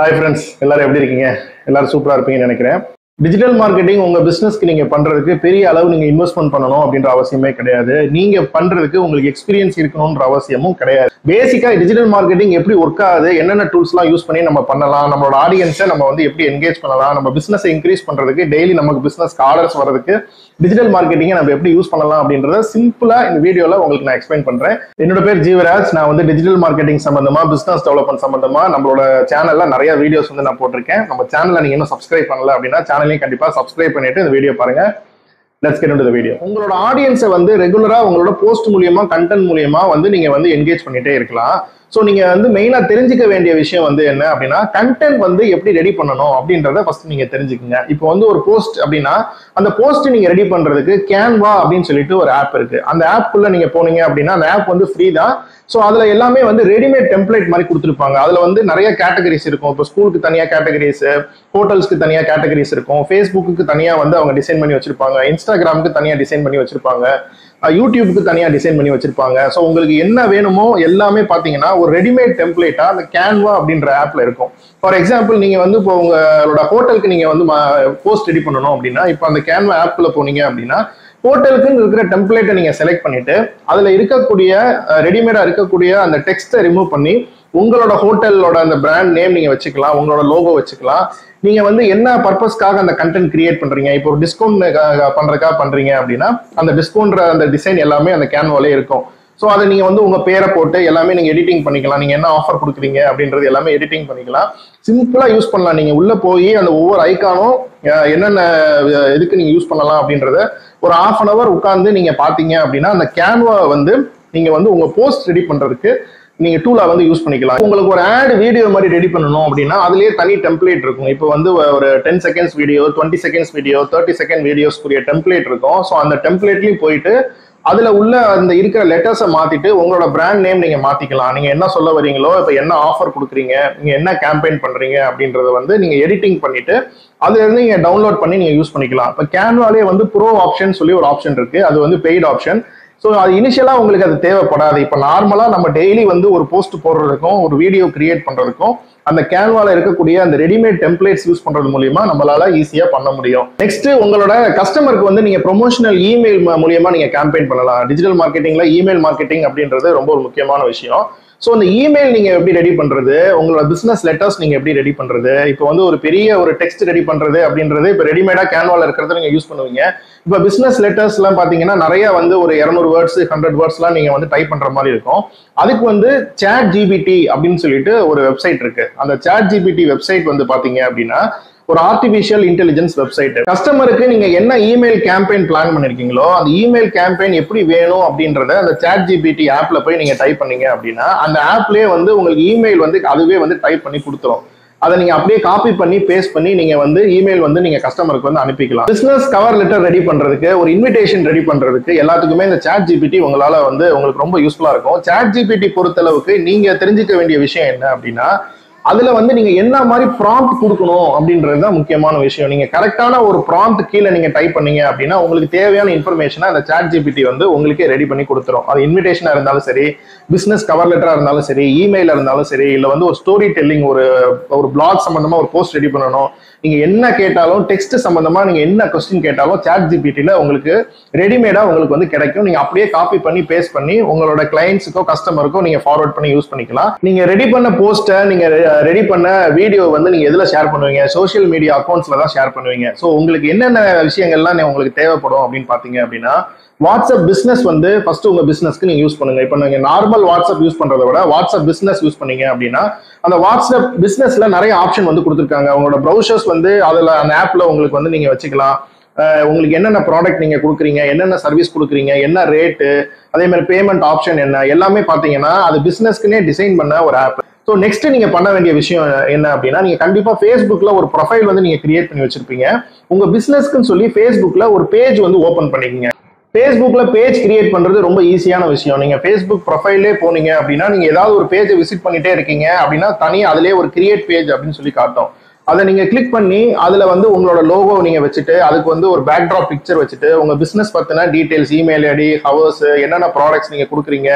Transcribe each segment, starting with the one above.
hi friends எல்லாரும் எப்படி இருக்கீங்க எல்லாரும் சூப்பரா இருப்பீங்கன்னு நினைக்கிறேன் டிஜிட்டல் மார்க்கெட்டிங் உங்க பிசினஸ்க்கு நீங்க பண்றதுக்கு பெரிய அளவு நீங்க இன்வெஸ்ட்மெண்ட் பண்ணணும் அப்படின்ற அவசியமே கிடையாது நீங்க பண்றதுக்கு உங்களுக்கு எக்ஸ்பீரியன்ஸ் இருக்கணும்ன்ற அவசியமும் கிடையாது பேசிக்கா டிஜிட்டல் மார்க்கெட்டிங் எப்படி ஒர்க் ஆகுது என்னென்ன டூல்ஸ்லாம் யூஸ் பண்ணி நம்ம பண்ணலாம் நம்மளோட ஆடியன்ஸை நம்ம வந்து எப்படி என்கேஜ் பண்ணலாம் நம்ம பிசினஸ் இன்க்ரீஸ் பண்றதுக்கு டெய்லி நமக்கு பிசினஸ் ஆர்டர்ஸ் வரதுக்கு டிஜிட்டல் மார்க்கெட்டிங்கை நம்ம எப்படி யூஸ் பண்ணலாம் அப்படின்றத சிம்பிளா இந்த வீடியோல உங்களுக்கு நான் எக்ஸ்பிளைன் பண்றேன் என்னோட பேர் ஜீவராஜ் நான் வந்து டிஜிட்டல் மார்க்கெட்டிங் சம்பந்தமா பிசினஸ் டெவலப்மெண்ட் சம்பந்தமா நம்மளோட சேனல்ல நிறைய வீடியோஸ் வந்து நான் போட்டிருக்கேன் நம்ம சேனல்ல நீங்க இன்னும் சப்ஸ்கிரைப் பண்ணல அப்படின்னா சேனலையும் கண்டிப்பா சப்ஸ்கிரைப் பண்ணிட்டு இந்த வீடியோ பாருங்க லெட்ஸ் கெட் இன்டு வீடியோ உங்களோட ஆடியன்ஸை வந்து ரெகுலரா உங்களோட போஸ்ட் மூலியமா கண்டென்ட் மூலியமா வந்து நீங்க வந்து என்கேஜ் பண்ணிட்டே இருக்கலாம் ஸோ நீங்க வந்து மெயினா தெரிஞ்சுக்க வேண்டிய விஷயம் வந்து என்ன அப்படின்னா கண்டென்ட் வந்து எப்படி ரெடி பண்ணணும் அப்படின்றத ஃபர்ஸ்ட் நீங்க தெரிஞ்சுக்கங்க இப்போ வந்து ஒரு போஸ்ட் அப்படின்னா அந்த போஸ்ட் நீங்க ரெடி பண்றதுக்கு கேன்வா அப்படின்னு சொல்லிட்டு ஒரு ஆப் இருக்கு அந்த ஆப்குள்ள நீங்க போனீங்க அப்படின்னா அந்த ஆப் வந்து ஃப்ரீ தான் ஸோ அதுல எல்லாமே வந்து ரெடிமேட் டெம்ப்ளேட் மாதிரி கொடுத்துருப்பாங்க அதுல வந்து நிறைய கேட்டகரிஸ் இருக்கும் இப்போ ஸ்கூலுக்கு தனியா கேட்டகரிஸ் ஹோட்டல்ஸ்க்கு தனியா கேட்டகரிஸ் இருக்கும் ஃபேஸ்புக்கு தனியா வந்து அவங்க டிசைன் பண்ணி வச்சிருப்பாங்க இன்ஸ்டாகிராமுக்கு தனியா டிசைன் பண்ணி வச்சிருப்பாங்க அஹ் யூடியூப்க்கு தனியா டிசைன் பண்ணி வச்சிருப்பாங்க ஸோ உங்களுக்கு என்ன வேணுமோ எல்லாமே பாத்தீங்கன்னா ஒரு ரெடிமேட் டெம்ப்ளேட்டா அந்த கேன்வா அப்படின்ற ஆப்ல இருக்கும் ஃபார் எக்ஸாம்பிள் நீங்க வந்து இப்போ உங்களோட ஹோட்டலுக்கு நீங்க வந்து போஸ்ட் ரெடி பண்ணணும் அப்படின்னா இப்போ அந்த கேன்வா ஆப்ல போனீங்க அப்படின்னா ஹோட்டலுக்குன்னு இருக்கிற டெம்ப்ளேட்டை நீங்க செலக்ட் பண்ணிட்டு அதுல இருக்கக்கூடிய ரெடிமேடா இருக்கக்கூடிய அந்த டெக்ஸ்ட்டை ரிமூவ் பண்ணி உங்களோட ஹோட்டலோட அந்த பிராண்ட் நேம் நீங்க வச்சுக்கலாம் உங்களோட லோகோ வச்சுக்கலாம் நீங்க வந்து என்ன பர்பஸ்க்காக அந்த கண்டென்ட் கிரியேட் பண்றீங்க இப்போ ஒரு டிஸ்கவுண்ட் பண்றதுக்காக பண்றீங்க அப்படின்னா அந்த டிஸ்கவுண்ட் அந்த டிசைன் எல்லாமே அந்த கேன்வாலே இருக்கும் ஸோ அதை நீங்க வந்து உங்க பேரை போட்டு எல்லாமே நீங்க எடிட்டிங் பண்ணிக்கலாம் நீங்க என்ன ஆஃபர் கொடுக்குறீங்க அப்படின்றது எல்லாமே எடிட்டிங் பண்ணிக்கலாம் சிம்பிளா யூஸ் பண்ணலாம் நீங்க உள்ள போய் அந்த ஒவ்வொரு ஐக்கானும் என்னென்ன அஹ், இதுக்கு நீங்க யூஸ் பண்ணலாம் அப்படின்றத ஒரு half அன் அவர் உட்கார்ந்து நீங்க பாத்தீங்க அப்படின்னா அந்த கேன்வா வந்து நீங்க வந்து உங்க போஸ்ட் ரெடி பண்றதுக்கு நீங்க டூலா வந்து யூஸ் பண்ணிக்கலாம் உங்களுக்கு ஒரு ஆட் வீடியோ மாதிரி ரெடி பண்ணணும் அப்படின்னா அதுலயே தனி டெம்ப்ளேட் இருக்கும் இப்போ வந்து ஒரு ten seconds video twenty seconds video thirty second வீடியோஸ்க்குரிய டெம்ப்ளேட் இருக்கும் ஸோ அந்த டெம்ப்ளேட்லயும் போயிட்டு அதுல உள்ள அந்த இருக்கிற லெட்டர்ஸை மாத்திட்டு உங்களோட பிராண்ட் நேம் நீங்க மாத்திக்கலாம் நீங்க என்ன சொல்ல வரீங்களோ இப்போ என்ன ஆஃபர் கொடுக்குறீங்க நீங்க என்ன கேம்பெயின் பண்றீங்க அப்படின்றத வந்து நீங்க எடிட்டிங் பண்ணிட்டு அதுல இருந்து நீங்க டவுன்லோட் பண்ணி நீங்க யூஸ் பண்ணிக்கலாம் இப்போ கேன்வாலே வந்து ப்ரோ ஆப்ஷன் சொல்லி ஒரு ஆப்ஷன் இருக்கு அது வந்து பெய்ட் ஆப்ஷன் ஸோ அது இனிஷியலா உங்களுக்கு அது தேவைப்படாது இப்போ நார்மலா நம்ம டெய்லி வந்து ஒரு போஸ்ட் போடுறதுக்கும் ஒரு வீடியோ கிரியேட் பண்றதுக்கும் அந்த கேன்வால இருக்கக்கூடிய அந்த ரெடிமேட் டெம்ப்ளேட்ஸ் யூஸ் பண்றது மூலியமா நம்மளால ஈஸியா பண்ண முடியும் நெக்ஸ்ட் உங்களோட கஸ்டமருக்கு வந்து நீங்க ப்ரொமோஷனல் இமெயில் மூலியமா நீங்க கேம்பெயின் பண்ணலாம் டிஜிட்டல் மார்க்கெட்டிங்ல இமெயில் மார்க்கெட்டிங் அப்படின்றது ரொம்ப ஒரு முக்கியமான விஷயம் ஸோ இந்த இமெயில் நீங்க எப்படி ரெடி பண்றது உங்களோட பிசினஸ் லெட்டர்ஸ் நீங்க எப்படி ரெடி பண்றது இப்போ வந்து ஒரு பெரிய ஒரு டெக்ஸ்ட் ரெடி பண்றது அப்படின்றது இப்போ ரெடிமேடா கேன்வால இருக்கிறத நீங்க யூஸ் பண்ணுவீங்க இப்போ பிசினஸ் லெட்டர்ஸ் எல்லாம் பாத்தீங்கன்னா நிறைய வந்து ஒரு இரநூறு வேர்ட்ஸ் ஹண்ட்ரட் வேர்ட்ஸ்லாம் நீங்க வந்து டைப் பண்ற மாதிரி இருக்கும் அதுக்கு வந்து சேட் ஜிபிடி அப்படின்னு சொல்லிட்டு ஒரு வெப்சைட் இருக்கு அந்த சேட் ஜிபிடி வெப்சைட் வந்து பாத்தீங்க அப்படின்னா ஒரு ஆர்டிபிஷியல் இன்டெலிஜென்ஸ் வெப்சைட் கஸ்டமருக்கு நீங்க என்ன இமெயில் கேம்பெயின் பிளான் பண்ணிருக்கீங்களோ அந்த இமெயில் கேம்பெயின் எப்படி வேணும் அப்படின்றத அந்த சேட் ஜிபிடி ஆப்ல போய் நீங்க டைப் பண்ணீங்க அப்படின்னா அந்த ஆப்லயே வந்து உங்களுக்கு இமெயில் வந்து அதுவே வந்து டைப் பண்ணி கொடுத்துரும் அதை நீங்க அப்படியே காப்பி பண்ணி பேஸ்ட் பண்ணி நீங்க வந்து இமெயில் வந்து நீங்க கஸ்டமருக்கு வந்து அனுப்பிக்கலாம் பிசினஸ் கவர் லெட்டர் ரெடி பண்றதுக்கு ஒரு இன்விடேஷன் ரெடி பண்றதுக்கு எல்லாத்துக்குமே இந்த சாட் ஜிபிடி உங்களால வந்து உங்களுக்கு ரொம்ப யூஸ்ஃபுல்லா இருக்கும் சாட் ஜிபிடி பொறுத்தளவுக்கு நீங்க தெரிஞ்சுக்க வேண்டிய விஷயம் என்ன அப்படின்னா அதுல வந்து நீங்க என்ன மாதிரி ப்ராம்ப்ட் கொடுக்கணும் அப்படின்றது தான் முக்கியமான விஷயம் நீங்க கரெக்டான ஒரு ப்ராம்ப்ட் கீழே நீங்க டைப் பண்ணீங்க அப்படின்னா உங்களுக்கு தேவையான இன்ஃபர்மேஷனை அந்த சாட் ஜிபிடி வந்து உங்களுக்கே ரெடி பண்ணி கொடுத்துரும் அது இன்விடேஷனா இருந்தாலும் சரி பிசினஸ் கவர் லெட்டரா இருந்தாலும் சரி இமெயில இருந்தாலும் சரி இல்ல வந்து ஒரு ஸ்டோரி டெல்லிங் ஒரு ஒரு பிளாக் சம்பந்தமா ஒரு போஸ்ட் ரெடி பண்ணணும் நீங்க என்ன கேட்டாலும் டெக்ஸ்ட் சம்பந்தமா நீங்க என்ன கொஸ்டின் கேட்டாலும் சாட் ஜிபிடில உங்களுக்கு ரெடிமேடா உங்களுக்கு வந்து கிடைக்கும் நீங்க அப்படியே காப்பி பண்ணி பேஸ்ட் பண்ணி உங்களோட கிளைண்ட்ஸுக்கோ கஸ்டமருக்கோ நீங்க ஃபார்வர்ட் பண்ணி யூஸ் பண்ணிக்கலாம் நீங்க ரெடி பண்ண போஸ்ட்டை நீங்க ரெடி பண்ண வீடியோ வந்து நீங்க எதுல ஷேர் பண்ணுவீங்க சோஷியல் மீடியா அக்கௌண்ட்ஸ்ல தான் ஷேர் பண்ணுவீங்க ஸோ உங்களுக்கு என்னென்ன விஷயங்கள்லாம் நீ- உங்களுக்கு தேவைப்படும் அப்படின்னு பாத்தீங்க அப்படின்னா வாட்ஸ்அப் பிசினஸ் வந்து ஃபர்ஸ்ட் உங்க பிசினஸ்க்கு நீங்க யூஸ் பண்ணுங்க இப்போ நீங்க நார்மல் வாட்ஸ்அப் யூஸ் பண்றதை விட வாட்ஸ்அப் பிசினஸ் யூஸ் பண்ணீங்க அப்படின்னா அந்த வாட்ஸ்அப் பிசினஸ்ல நிறைய ஆப்ஷன் வந்து கொடுத்துருக்காங்க உங்களோட ப்ரௌசர்ஸ் வந்து அதுல அந்த ஆப்ல உங்களுக்கு வந்து நீங்க வச்சுக்கலாம் அஹ் உங்களுக்கு என்னென்ன ப்ராடக்ட் நீங்க கொடுக்குறீங்க என்னென்ன சர்வீஸ் கொடுக்குறீங்க என்ன ரேட்டு அதே மாதிரி பேமெண்ட் ஆப்ஷன் என்ன எல்லாமே பாத்தீங்கன்னா அது பிசினஸ்க்குனே டிசைன் பண்ண ஒரு ஆப் ஸோ நெக்ஸ்ட் நீங்க பண்ண வேண்டிய விஷயம் என்ன அப்படின்னா நீங்க கண்டிப்பா ஃபேஸ்புக்ல ஒரு ப்ரொஃபைல் வந்து நீங்க கிரியேட் பண்ணி வச்சிருப்பீங்க உங்க பிசினஸ்க்குன்னு சொல்லி ஃபேஸ்புக்ல ஒரு பேஜ் வந்து ஓபன் பண்ணிக்கங்க ஃபேஸ்புக்ல பேஜ் கிரியேட் பண்றது ரொம்ப ஈஸியான விஷயம் நீங்க ஃபேஸ்புக் ப்ரொஃபைலே போனீங்க அப்படின்னா நீங்க ஏதாவது ஒரு பேஜை விசிட் பண்ணிட்டே இருக்கீங்க அப்படின்னா தனியா அதுலயே ஒரு கிரியேட் பேஜ் அப்படின்னு சொல்லி காட்டும் அதை நீங்க கிளிக் பண்ணி அதுல வந்து உங்களோட லோகோ நீங்க வச்சுட்டு அதுக்கு வந்து ஒரு பேக்ட்ராப் பிக்சர் வச்சுட்டு உங்க பிசினஸ் பத்தின டீடைல்ஸ் இமெயில் ஐடி ஹவர்ஸ் என்னென்ன ப்ராடக்ட்ஸ் நீங்க கொடுக்குறீங்க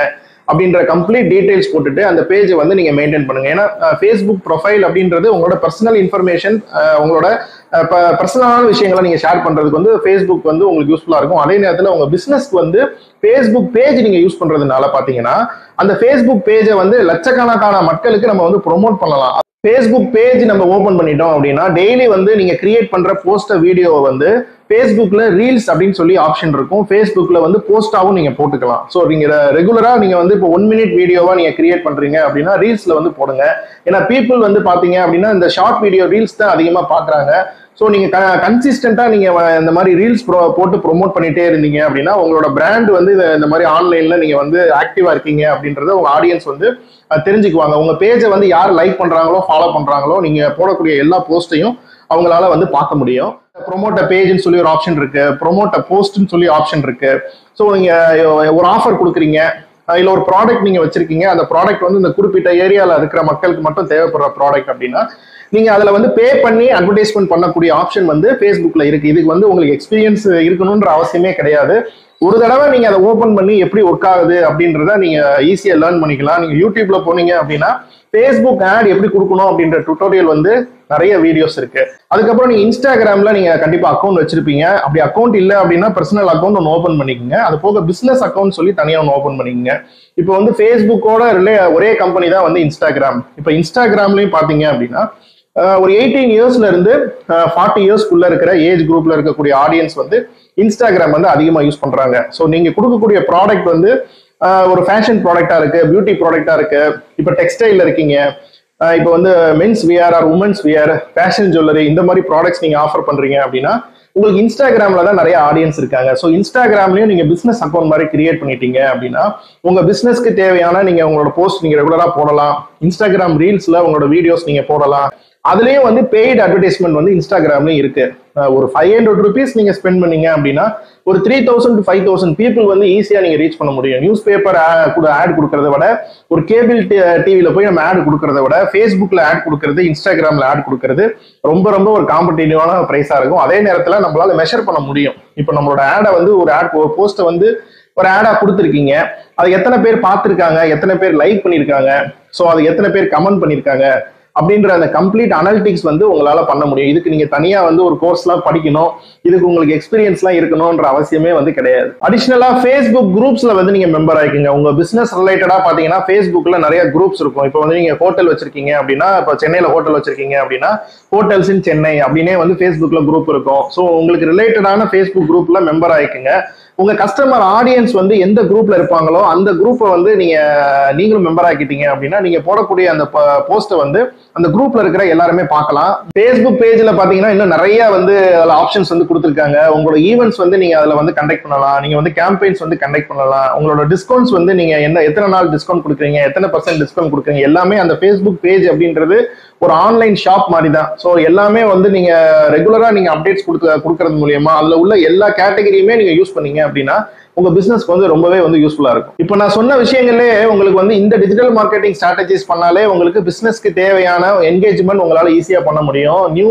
அப்படின்ற கம்ப்ளீட் டீடைல்ஸ் போட்டுட்டு அந்த பேஜை வந்து நீங்க மெயின்டைன் பண்ணுங்க ஏன்னா ஃபேஸ்புக் ப்ரொஃபைல் அப்படின்றது உங்களோட பர்சனல் இன்ஃபர்மேஷன் உங்களோட பர்சனலான விஷயங்களை நீங்க ஷேர் பண்றதுக்கு வந்து ஃபேஸ்புக் வந்து உங்களுக்கு யூஸ்ஃபுல்லா இருக்கும் அதே நேரத்தில் உங்க பிசினஸ்க்கு வந்து ஃபேஸ்புக் பேஜ் நீங்க யூஸ் பண்றதுனால பாத்தீங்கன்னா அந்த ஃபேஸ்புக் பேஜை வந்து லட்சக்கணக்கான மக்களுக்கு நம்ம வந்து ப்ரொமோட் பண்ணலாம் ஃபேஸ்புக் பேஜ் நம்ம ஓபன் பண்ணிட்டோம் அப்படின்னா டெய்லி வந்து நீங்க கிரியேட் பண்ற போஸ்டர் வீடியோவை வந்து ஃபேஸ்புக்ல ரீல்ஸ் அப்படின்னு சொல்லி ஆப்ஷன் இருக்கும் ஃபேஸ்புக்ல வந்து போஸ்டாவும் நீங்க போட்டுக்கலாம் ஸோ நீங்க ரெகுலரா நீங்க வந்து இப்போ ஒன் மினிட் வீடியோவா நீங்க கிரியேட் பண்றீங்க அப்படின்னா ரீல்ஸ்ல வந்து போடுங்க ஏன்னா பீப்புள் வந்து பாத்தீங்க அப்படின்னா இந்த ஷார்ட் வீடியோ ரீல்ஸ் தான் அதிகமா பாக்குறாங்க ஸோ நீங்க கன்சிஸ்டண்டா நீங்க இந்த மாதிரி ரீல்ஸ் போட்டு ப்ரொமோட் பண்ணிட்டே இருந்தீங்க அப்படின்னா உங்களோட பிராண்ட் வந்து இந்த மாதிரி ஆன்லைன்ல நீங்க வந்து ஆக்டிவா இருக்கீங்க அப்படின்றத உங்க ஆடியன்ஸ் வந்து தெரிஞ்சுக்குவாங்க உங்க பேஜை வந்து யார் லைக் பண்றாங்களோ ஃபாலோ பண்றாங்களோ நீங்க போடக்கூடிய எல்லா போஸ்ட்டையும் அவங்களால வந்து பார்க்க முடியும் ப்ரொமோட்ட பேஜ்னு சொல்லி ஒரு ஆப்ஷன் இருக்கு ப்ரொமோட்ட போஸ்ட்னு சொல்லி ஆப்ஷன் இருக்கு ஸோ நீங்க ஒரு ஆஃபர் கொடுக்குறீங்க இல்ல ஒரு ப்ராடக்ட் நீங்க வச்சிருக்கீங்க அந்த ப்ராடக்ட் வந்து இந்த குறிப்பிட்ட ஏரியால இருக்கிற மக்களுக்கு மட்டும் தேவைப்படுற ப்ராடக்ட் அப்படின்னா நீங்க அதுல வந்து பே பண்ணி அட்வர்டைஸ்மெண்ட் பண்ணக்கூடிய ஆப்ஷன் வந்து ஃபேஸ்புக்ல இருக்கு இதுக்கு வந்து உங்களுக்கு எக்ஸ்பீரியன்ஸ் இருக்கணும்ன்ற அவசியமே கிடையாது ஒரு தடவை நீங்க அதை ஓபன் பண்ணி எப்படி ஒர்க் ஆகுது அப்படின்றத நீங்க ஈஸியா லேர்ன் பண்ணிக்கலாம் நீங்க யூடியூப்ல போனீங்க அப்படின்னா ஃபேஸ்புக் ஆட் எப்படி கொடுக்கணும் அப்படின்ற டுட்டோரியல் வந்து நிறைய வீடியோஸ் இருக்கு அதுக்கப்புறம் நீங்க இன்ஸ்டாகிராம்ல நீங்க கண்டிப்பா அக்கௌண்ட் வச்சிருப்பீங்க அப்படி அக்கௌண்ட் இல்ல அப்படின்னா பர்சனல் அக்கௌண்ட் ஒன்று ஓப்பன் பண்ணிக்கோங்க அது போக பிசினஸ் அக்கௌண்ட் சொல்லி தனியாக ஒன்று ஓப்பன் பண்ணிக்கோங்க இப்போ வந்து ஃபேஸ்புக்கோட ரிலே ஒரே கம்பெனி தான் வந்து இன்ஸ்டாகிராம் இப்போ இன்ஸ்டாகிராம்லயும் பாத்தீங்க அப்படின்னா ஒரு எயிட்டீன் இயர்ஸ்ல இருந்து ஃபார்ட்டி இயர்ஸ்க்குள்ள இருக்கிற ஏஜ் குரூப்ல இருக்கக்கூடிய ஆடியன்ஸ் வந்து இன்ஸ்டாகிராம் வந்து அதிகமாக யூஸ் பண்றாங்க ஸோ நீங்க கொடுக்கக்கூடிய ப்ராடக்ட் வந்து ஒரு ஃபேஷன் ப்ராடக்டா இருக்கு பியூட்டி ப்ராடக்டா இருக்கு இப்போ டெக்ஸ்டைல்ல இருக்கீங்க இப்போ வந்து men's wear or women's wear fashion jewellery இந்த மாதிரி ப்ராடக்ட்ஸ் நீங்க ஆஃபர் பண்றீங்க அப்படின்னா உங்களுக்கு இன்ஸ்டாகிராம்ல தான் நிறைய ஆடியன்ஸ் இருக்காங்க ஸோ இன்ஸ்டாகிராம்லயும் நீங்க பிசினஸ் அக்கௌண்ட் மாதிரி கிரியேட் பண்ணிட்டீங்க அப்படின்னா உங்க பிசினஸ்க்கு தேவையான நீங்க உங்களோட போஸ்ட் நீங்க ரெகுலரா போடலாம் இன்ஸ்டாகிராம் ரீல்ஸ்ல உங்களோட வீடியோஸ் நீங்க போடலாம் அதுலயும் வந்து பெய்டு அட்வர்டைஸ்மெண்ட் வந்து இன்ஸ்டாகிராம்லயும் இருக்கு ஒரு ஃபைவ் ஹண்ட்ரட் ருபீஸ் நீங்க ஸ்பெண்ட் பண்ணீங்க அப்படின்னா ஒரு three thousand to five thousand people வந்து ஈஸியா நீங்க ரீச் பண்ண முடியும் நியூஸ் பேப்பர் கூட ஆட் கொடுக்கறத விட ஒரு கேபிள் டிவியில போய் நம்ம ஆட் கொடுக்கறத விட ஃபேஸ்புக்ல ஆட் கொடுக்கறது இன்ஸ்டாகிராம்ல ஆட் கொடுக்கறது ரொம்ப ரொம்ப ஒரு காம்படிட்டிவான பிரைஸா இருக்கும் அதே நேரத்துல நம்மளால மெஷர் பண்ண முடியும் இப்போ நம்மளோட ஆடை வந்து ஒரு ஆட் ஒரு போஸ்ட்டை வந்து ஒரு ஆடா கொடுத்துருக்கீங்க அது எத்தனை பேர் பார்த்துருக்காங்க எத்தனை பேர் லைக் பண்ணியிருக்காங்க ஸோ அது எத்தனை பேர் கமெண்ட் பண்ணியிருக்காங்க அப்படின்ற அந்த கம்ப்ளீட் அனலிட்டிக்ஸ் வந்து உங்களால பண்ண முடியும் இதுக்கு நீங்க தனியா வந்து ஒரு கோர்ஸ்லாம் படிக்கணும் இதுக்கு உங்களுக்கு எக்ஸ்பீரியன்ஸ்லாம் இருக்கணும்ன்ற அவசியமே வந்து கிடையாது அடிஷனலா ஃபேஸ்புக் குரூப்ஸ்ல வந்து நீங்க மெம்பர் ஆயிக்கீங்க உங்க பிசினஸ் ரிலேட்டடா பாத்தீங்கன்னா ஃபேஸ்புக்ல நிறைய குரூப்ஸ் இருக்கும் இப்போ வந்து நீங்க ஹோட்டல் வச்சிருக்கீங்க அப்படின்னா இப்போ சென்னையில ஹோட்டல் வச்சிருக்கீங்க அப்படின்னா ஹோட்டல்ஸ் இன் சென்னை அப்படின்னே வந்து ஃபேஸ்புக்ல குரூப் இருக்கும் ஸோ உங்களுக்கு ரிலேட்டடான ஃபேஸ்புக் குரூப்ல மெம்பர் ஆயிக்குங்க உங்க கஸ்டமர் ஆடியன்ஸ் வந்து எந்த குரூப்ல இருப்பாங்களோ அந்த குரூப்பை வந்து நீங்க நீங்களும் மெம்பர் ஆக்கிட்டீங்க அப்படின்னா நீங்க போடக்கூடிய அந்த போஸ்ட்டை வந்து அந்த குரூப்ல இருக்கிற எல்லாருமே பார்க்கலாம் ஃபேஸ்புக் பேஜ்ல பாத்தீங்கன்னா இன்னும் நிறைய வந்து அதுல ஆப்ஷன்ஸ் வந்து கொடுத்துருக்காங்க உங்களோட ஈவெண்ட்ஸ் வந்து நீங்க அதுல வந்து கண்டக்ட் பண்ணலாம் நீங்க வந்து கேம்பெயின்ஸ் வந்து கண்டக்ட் பண்ணலாம் உங்களோட டிஸ்கவுண்ட்ஸ் வந்து நீங்க என்ன எத்தனை நாள் டிஸ்கவுண்ட் கொடுக்குறீங்க எத்தனை பர்சன்ட் டிஸ்கவுண்ட் கொடுக்குறீங்க எல்லாமே அந்த ஃபேஸ்புக் பேஜ் அப்படின்றது ஒரு ஆன்லைன் ஷாப் மாதிரி தான் ஸோ எல்லாமே வந்து நீங்க ரெகுலரா நீங்க அப்டேட்ஸ் கொடுக்க கொடுக்கறது மூலியமா அதுல உள்ள எல்லா கேட்டகரியுமே நீங்க யூஸ் பண்ணீங்க அப்படின்னா உங்க பிசினஸ்க்கு வந்து ரொம்பவே வந்து யூஸ்ஃபுல்லா இருக்கும் இப்போ நான் சொன்ன விஷயங்களே உங்களுக்கு வந்து இந்த டிஜிட்டல் மார்க்கெட்டிங் ஸ்ட்ராட்டஜிஸ் பண்ணாலே உங்களுக்கு பிசினஸ்க்கு தேவையான என்கேஜ்மெண்ட் உங்களால ஈஸியா பண்ண முடியும் நியூ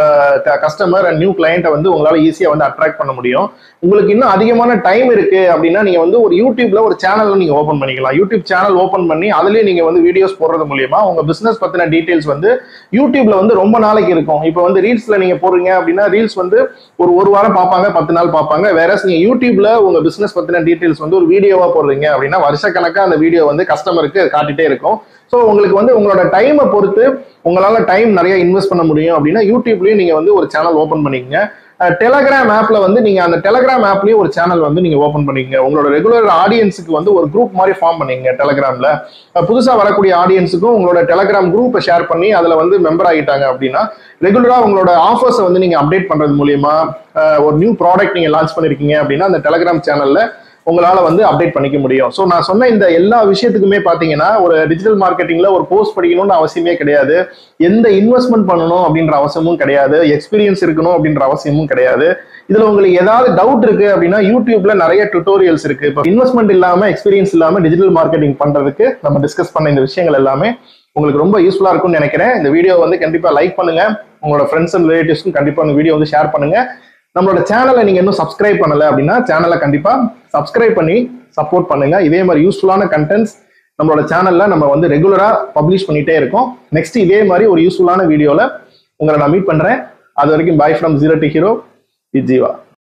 கஸ்டமர் அண்ட் நியூ கிளைண்ட்டை வந்து உங்களால ஈஸியா வந்து அட்ராக்ட் பண்ண முடியும் உங்களுக்கு இன்னும் அதிகமான டைம் இருக்கு அப்படின்னா நீங்க வந்து ஒரு யூடியூப்ல ஒரு சேனல் நீங்க ஓப்பன் பண்ணிக்கலாம் யூடியூப் சேனல் ஓப்பன் பண்ணி அதுலயே நீங்க வந்து வீடியோஸ் போடுறது மூலியமா உங்க பிசினஸ் பத்தின டீடைல்ஸ் வந்து யூடியூப்ல வந்து ரொம்ப நாளைக்கு இருக்கும் இப்போ வந்து ரீல்ஸ்ல நீங்க போடுறீங்க அப்படின்னா ரீல்ஸ் வந்து ஒரு ஒரு வாரம் பார்ப்பாங்க பத்து நாள் பார்ப்பாங்க வேற நீங்க யூடியூப்ல உங்க பிசினஸ் பத்தின டீடைல்ஸ் வந்து ஒரு வீடியோவா போடுறீங்க அப்படின்னா வருஷக்கணக்கா அந்த வீடியோ வந்து கஸ்டமருக்கு காட்டிட்டே இருக்கும் ஸோ உங்களுக்கு வந்து உங்களோட டைமை பொறுத்து உங்களால டைம் நிறைய இன்வெஸ்ட் பண்ண முடியும் அப்படின்னா யூடியூப்லயும் நீங்க வந்து ஒரு சேனல் ஓப்பன் பண்ணிக்கங்க டெலகிராம் ஆப்ல வந்து நீங்க அந்த டெலகிராம் ஆப்லயும் ஒரு சேனல் வந்து நீங்க ஓப்பன் பண்ணிக்கங்க உங்களோட ரெகுலர் ஆடியன்ஸுக்கு வந்து ஒரு குரூப் மாதிரி ஃபார்ம் பண்ணிக்கங்க டெலகிராம்ல புதுசா வரக்கூடிய ஆடியன்ஸுக்கும் உங்களோட டெலகிராம் குரூப்பை ஷேர் பண்ணி அதுல வந்து மெம்பர் ஆகிட்டாங்க அப்படின்னா ரெகுலரா உங்களோட ஆஃபர்ஸை வந்து நீங்க அப்டேட் பண்றது மூலியமா ஒரு நியூ ப்ராடக்ட் நீங்க லான்ச் பண்ணிருக்கீங்க அப்படின்னா அந்த டெலகிராம் சேனல்ல உங்களால வந்து அப்டேட் பண்ணிக்க முடியும் ஸோ நான் சொன்ன இந்த எல்லா விஷயத்துக்குமே பார்த்தீங்கன்னா ஒரு டிஜிட்டல் மார்க்கெட்டிங்ல ஒரு கோர்ஸ் படிக்கணும்னு அவசியமே கிடையாது எந்த இன்வெஸ்ட்மெண்ட் பண்ணணும் அப்படின்ற அவசியமும் கிடையாது எக்ஸ்பீரியன்ஸ் இருக்கணும் அப்படின்ற அவசியமும் கிடையாது இதுல உங்களுக்கு ஏதாவது டவுட் இருக்கு அப்படின்னா யூடியூப்ல நிறைய டுட்டோரியல்ஸ் இருக்கு இப்போ இன்வெஸ்ட்மெண்ட் இல்லாம எக்ஸ்பீரியன்ஸ் இல்லாம டிஜிட்டல் மார்க்கெட்டிங் பண்றதுக்கு நம்ம டிஸ்கஸ் பண்ண இந்த விஷயங்கள் எல்லாமே உங்களுக்கு ரொம்ப யூஸ்ஃபுல்லா இருக்கும்னு நினைக்கிறேன் இந்த வீடியோ வந்து கண்டிப்பா லைக் பண்ணுங்க உங்களோட ஃப்ரெண்ட்ஸ் அண்ட் ரிலேட்டிவ்ஸ்க்கும் கண்டிப்பா இந்த வீடியோ வந்து ஷேர் பண்ணுங்க நம்மளோட சேனலை நீங்க இன்னும் சப்ஸ்கிரைப் பண்ணல அப்படின்னா சேனலை கண்டிப்பா சப்ஸ்கிரைப் பண்ணி சப்போர்ட் பண்ணுங்க இதே மாதிரி யூஸ்ஃபுல்லான கண்டென்ட்ஸ் நம்மளோட சேனல்ல நம்ம வந்து ரெகுலரா பப்ளிஷ் பண்ணிட்டே இருக்கோம் நெக்ஸ்ட் இதே மாதிரி ஒரு யூஸ்ஃபுல்லான வீடியோல உங்களை நான் மீட் பண்றேன் அது வரைக்கும் bye from zero to hero with Jeeva